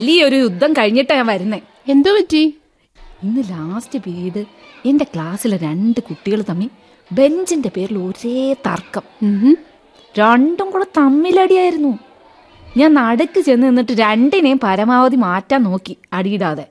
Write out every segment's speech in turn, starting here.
വലിയൊരു യുദ്ധം കഴിഞ്ഞിട്ടാ ഞാൻ വരുന്നേ എന്തോ പറ്റി ഇന്ന് ലാസ്റ്റ് പീരീഡ് എന്റെ ക്ലാസ്സിലെ രണ്ട് കുട്ടികൾ തമ്മിൽ ബെഞ്ചിന്റെ പേരിൽ ഒരേ തർക്കം ഉഹും. രണ്ടും കൂടെ തമ്മിലടിയായിരുന്നു ഞാൻ നടുക്ക് ചെന്ന് നിന്നിട്ട് രണ്ടിനെയും പരമാവധി മാറ്റാൻ നോക്കി അടിയിടാതെ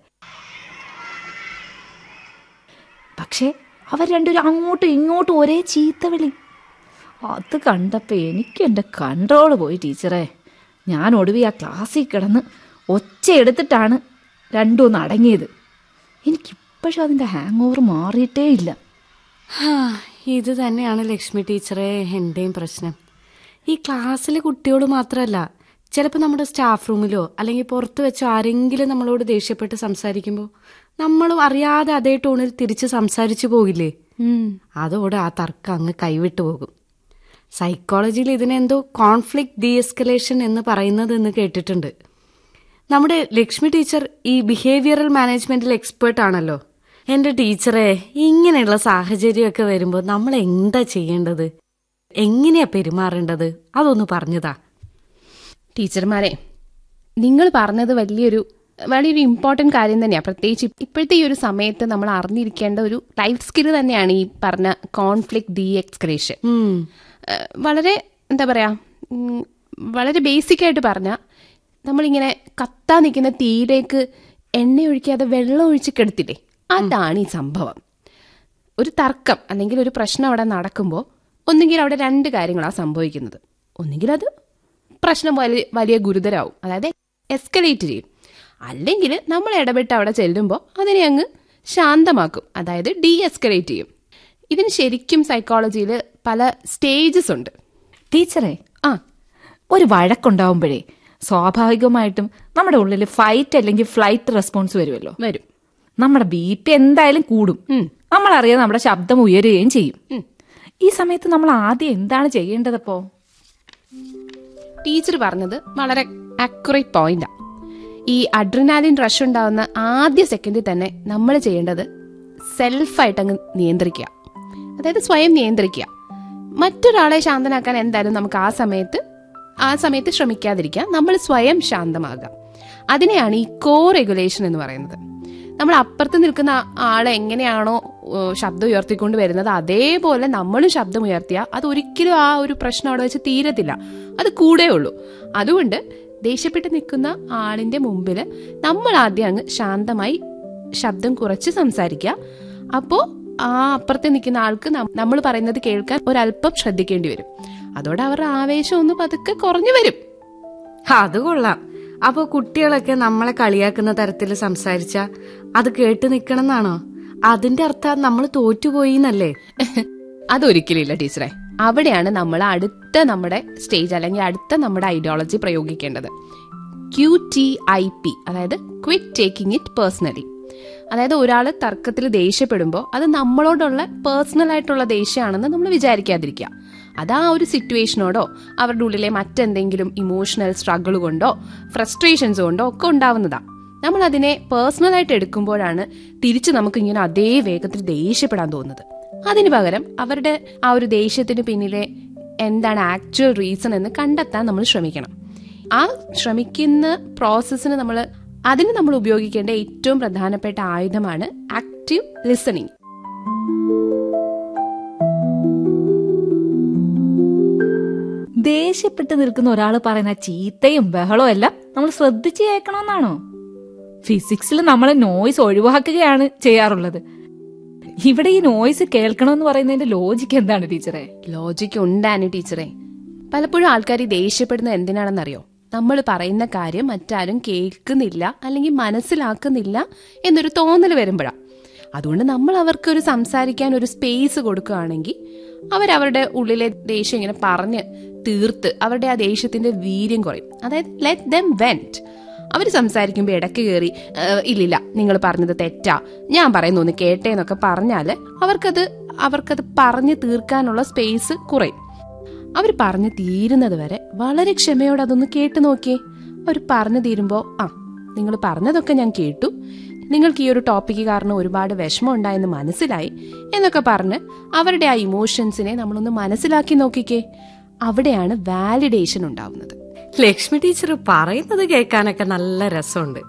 പക്ഷേ അവർ രണ്ടുപേരും അങ്ങോട്ടും ഇങ്ങോട്ടും ഒരേ ചീത്തവിളി അത് കണ്ടപ്പോൾ എനിക്ക് എൻ്റെ കൺട്രോൾ പോയി ടീച്ചറെ ഞാൻ ഒടുവി ആ ക്ലാസ്സിൽ കിടന്ന് ഒച്ച എടുത്തിട്ടാണ് രണ്ടും ഒന്ന് അടങ്ങിയത് എനിക്കിപ്പോഴും അതിൻ്റെ ഹാങ് ഓവർ മാറിയിട്ടേ ഇല്ല ഹാ, ഇത് തന്നെയാണ് ലക്ഷ്മി ടീച്ചറെ എന്റെയും പ്രശ്നം ഈ ക്ലാസ്സിലെ കുട്ടിയോട് മാത്രമല്ല ചിലപ്പോൾ നമ്മുടെ സ്റ്റാഫ് റൂമിലോ അല്ലെങ്കിൽ പുറത്ത് വെച്ചോ ആരെങ്കിലും നമ്മളോട് ദേഷ്യപ്പെട്ട് സംസാരിക്കുമ്പോൾ നമ്മളും അറിയാതെ അതേ ടോണിൽ തിരിച്ച് സംസാരിച്ചു പോകില്ലേ ഉം. അതോടെ ആ തർക്കം അങ്ങ് കൈവിട്ടു പോകും സൈക്കോളജിയിൽ ഇതിനെന്തോ കോൺഫ്ലിക്ട് ഡി എസ്കലേഷൻ എന്ന് പറയുന്നത് എന്ന് കേട്ടിട്ടുണ്ട് നമ്മുടെ ലക്ഷ്മി ടീച്ചർ ഈ ബിഹേവിയറൽ മാനേജ്മെന്റിൽ എക്സ്പേർട്ട് ആണല്ലോ എന്റെ ടീച്ചറെ ഇങ്ങനെയുള്ള സാഹചര്യമൊക്കെ വരുമ്പോൾ നമ്മൾ എന്താ ചെയ്യേണ്ടത് എങ്ങനെയാ പെരുമാറേണ്ടത് അതൊന്ന് പറഞ്ഞതാ ടീച്ചർമാരെ നിങ്ങൾ പറഞ്ഞത് വലിയൊരു വലിയൊരു ഇമ്പോർട്ടന്റ് കാര്യം തന്നെയാണ് പ്രത്യേകിച്ച് ഇപ്പോഴത്തെ ഈ ഒരു സമയത്ത് നമ്മൾ അറിഞ്ഞിരിക്കേണ്ട ഒരു ലൈഫ് സ്കിൽ തന്നെയാണ് ഈ പറഞ്ഞ കോൺഫ്ലിക്ട് ഡി എക്സ്ക്രേഷൻ ഉം. വളരെ എന്താ പറയാ ഉം, വളരെ ബേസിക് ആയിട്ട് പറഞ്ഞ നമ്മളിങ്ങനെ കത്താൻ നിൽക്കുന്ന തീയിലേക്ക് എണ്ണ ഒഴിക്കാതെ വെള്ളം ഒഴിച്ച് കെടുത്തില്ലേ അതാണ് ഈ സംഭവം ഒരു തർക്കം അല്ലെങ്കിൽ ഒരു പ്രശ്നം അവിടെ നടക്കുമ്പോൾ ഒന്നുകിൽ അവിടെ രണ്ട് കാര്യങ്ങളാണ് സംഭവിക്കുന്നത് ഒന്നുകിൽ അത് പ്രശ്നം വലിയ വലിയ ഗുരുതരാവും അതായത് എസ്കലേറ്റ് ചെയ്യും അല്ലെങ്കിൽ നമ്മൾ ഇടപെട്ട് അവിടെ ചെല്ലുമ്പോൾ അതിനെ അങ്ങ് ശാന്തമാക്കും അതായത് ഡീ എസ്കലേറ്റ് ചെയ്യും ഇതിന് ശരിക്കും സൈക്കോളജിയിൽ പല സ്റ്റേജസ് ഉണ്ട് ടീച്ചറെ ആ ഒരു വഴക്കുണ്ടാവുമ്പോഴേ സ്വാഭാവികമായിട്ടും നമ്മുടെ ഉള്ളിൽ ഫൈറ്റ് അല്ലെങ്കിൽ ഫ്ലൈറ്റ് റെസ്പോൺസ് വരുമല്ലോ വരും നമ്മുടെ ബി പി എന്തായാലും കൂടും ഉം. നമ്മളറിയാതെ നമ്മുടെ ശബ്ദം ഉയരുകയും ചെയ്യും ഈ സമയത്ത് നമ്മൾ ആദ്യം എന്താണ് ചെയ്യേണ്ടതപ്പോ ടീച്ചർ പറഞ്ഞത് വളരെ അക്യുറേറ്റ് പോയിന്റാ ഈ അഡ്രിനാലിൻ റഷ് ഉണ്ടാവുന്ന ആദ്യ സെക്കൻഡിൽ തന്നെ നമ്മൾ ചെയ്യേണ്ടത് സെൽഫായിട്ട് അങ്ങ് നിയന്ത്രിക്കുക അതായത് സ്വയം നിയന്ത്രിക്കുക മറ്റൊരാളെ ശാന്തനാക്കാൻ എന്തായാലും നമുക്ക് ആ സമയത്ത് ആ സമയത്ത് ശ്രമിക്കാതിരിക്കുക നമ്മൾ സ്വയം ശാന്തമാകാം അതിനെയാണ് ഈ കോ റെഗുലേഷൻ എന്ന് പറയുന്നത് നമ്മൾ അപ്പുറത്ത് നിൽക്കുന്ന ആളെ എങ്ങനെയാണോ ഏഹ്, ശബ്ദം ഉയർത്തിക്കൊണ്ട് വരുന്നത് അതേപോലെ നമ്മളും ശബ്ദം ഉയർത്തിയാൽ അത് ഒരിക്കലും ആ ഒരു പ്രശ്നം അവിടെ വെച്ച് തീരത്തില്ല അത് കൂടെ ഉള്ളൂ അതുകൊണ്ട് ദേഷ്യപ്പെട്ട് നിൽക്കുന്ന ആളിന്റെ മുമ്പിൽ നമ്മൾ ആദ്യം അങ്ങ് ശാന്തമായി ശബ്ദം കുറച്ച് സംസാരിക്കുക അപ്പോ ആ അപ്പുറത്ത് നിൽക്കുന്ന ആൾക്ക് നമ്മൾ പറയുന്നത് കേൾക്കാൻ ഒരല്പം ശ്രദ്ധിക്കേണ്ടി വരും അതോടെ അവരുടെ ആവേശം ഒന്ന് പതുക്കെ കുറഞ്ഞു വരും അത് കൊള്ളാം അപ്പൊ കുട്ടികളൊക്കെ നമ്മളെ കളിയാക്കുന്ന തരത്തിൽ സംസാരിച്ച അത് കേട്ട് നിക്കണം എന്നാണോ അതിന്റെ അർത്ഥം നമ്മൾ തോറ്റുപോയി എന്നല്ലേ അതൊരിക്കലില്ല ടീച്ചറെ അവിടെയാണ് നമ്മൾ അടുത്ത നമ്മുടെ സ്റ്റേജ് അല്ലെങ്കിൽ അടുത്ത നമ്മുടെ ഐഡിയോളജി പ്രയോഗിക്കേണ്ടത് ക്യു ടി ഐ പി അതായത് ക്വിറ്റ് ടേക്കിംഗ് ഇറ്റ് പേഴ്സണലി അതായത് ഒരാൾ തർക്കത്തിൽ ദേഷ്യപ്പെടുമ്പോൾ അത് നമ്മളോടുള്ള പേഴ്സണൽ ആയിട്ടുള്ള ദേഷ്യമാണെന്ന് നമ്മൾ വിചാരിക്കാതിരിക്കുക അത് ആ ഒരു സിറ്റുവേഷനോടോ അവരുടെ ഉള്ളിലെ മറ്റെന്തെങ്കിലും ഇമോഷണൽ സ്ട്രഗിൾ കൊണ്ടോ ഫ്രസ്ട്രേഷൻസ് കൊണ്ടോ ഒക്കെ ഉണ്ടാവുന്നതാ നമ്മൾ അതിനെ പേഴ്സണൽ ആയിട്ട് എടുക്കുമ്പോഴാണ് തിരിച്ച് നമുക്ക് ഇങ്ങനെ അതേ വേഗത്തിൽ ദേഷ്യപ്പെടാൻ തോന്നുന്നത് അതിന് പകരം അവരുടെ ആ ഒരു ദേഷ്യത്തിന് പിന്നിലെ എന്താണ് ആക്ച്വൽ റീസൺ എന്ന് കണ്ടെത്താൻ നമ്മൾ ശ്രമിക്കണം ആ ശ്രമിക്കുന്ന പ്രോസസ്സിന് നമ്മൾ അതിന് നമ്മൾ ഉപയോഗിക്കേണ്ട ഏറ്റവും പ്രധാനപ്പെട്ട ആയുധമാണ് ആക്റ്റീവ് ലിസണിങ് ദേഷ്യപ്പെട്ട് നിൽക്കുന്ന ഒരാൾ പറയുന്ന ചീത്തയും ബഹളവും എല്ലാം നമ്മൾ ശ്രദ്ധിച്ച് കേൾക്കണമെന്നാണോ ഫിസിക്സിൽ നമ്മൾ നോയ്സ് ഒഴിവാക്കുകയാണ് ചെയ്യാറുള്ളത് ഇവിടെ ഈ നോയ്സ് കേൾക്കണമെന്ന് പറയുന്നതിന്റെ ലോജിക്ക് എന്താണ് ടീച്ചറെ ലോജിക്ക് ഉണ്ടാണ് ടീച്ചറെ പലപ്പോഴും ആൾക്കാർ ഈ ദേഷ്യപ്പെടുന്നത് എന്തിനാണെന്നറിയോ നമ്മൾ പറയുന്ന കാര്യം മറ്റാരും കേൾക്കുന്നില്ല അല്ലെങ്കിൽ മനസ്സിലാക്കുന്നില്ല എന്നൊരു തോന്നൽ വരുമ്പോഴാണ് അതുകൊണ്ട് നമ്മൾ അവർക്ക് ഒരു സംസാരിക്കാൻ ഒരു സ്പേസ് കൊടുക്കുകയാണെങ്കിൽ അവരവരുടെ ഉള്ളിലെ ദേഷ്യം ഇങ്ങനെ പറഞ്ഞ് തീർത്ത് അവരുടെ ആ ദേഷ്യത്തിന്റെ വീര്യം കുറയും അതായത് ലെറ്റ് ദം വെന്റ് അവർ സംസാരിക്കുമ്പോൾ ഇടയ്ക്ക് കയറി "ഏഹ്, ഇല്ലില്ല നിങ്ങൾ പറഞ്ഞത് തെറ്റാ ഞാൻ പറയുന്ന ഒന്ന് കേട്ടേ എന്നൊക്കെ പറഞ്ഞാൽ അവർക്കത് അവർക്കത് പറഞ്ഞു തീർക്കാനുള്ള സ്പേസ് കുറയും അവർ പറഞ്ഞു തീരുന്നത് വരെ വളരെ ക്ഷമയോടെ അതൊന്ന് കേട്ടു നോക്കിയേ അവർ പറഞ്ഞു തീരുമ്പോൾ ആ നിങ്ങൾ പറഞ്ഞതൊക്കെ ഞാൻ കേട്ടു നിങ്ങൾക്ക് ഈ ഒരു ടോപ്പിക്ക് കാരണം ഒരുപാട് വിഷമം ഉണ്ടായെന്ന് മനസ്സിലായി എന്നൊക്കെ പറഞ്ഞ് അവരുടെ ആ ഇമോഷൻസിനെ നമ്മളൊന്ന് മനസ്സിലാക്കി നോക്കിക്കേ അവിടെയാണ് വാലിഡേഷൻ ഉണ്ടാവുന്നത് ലക്ഷ്മി ടീച്ചർ പറയുന്നത് കേൾക്കാനൊക്കെ നല്ല രസമുണ്ട്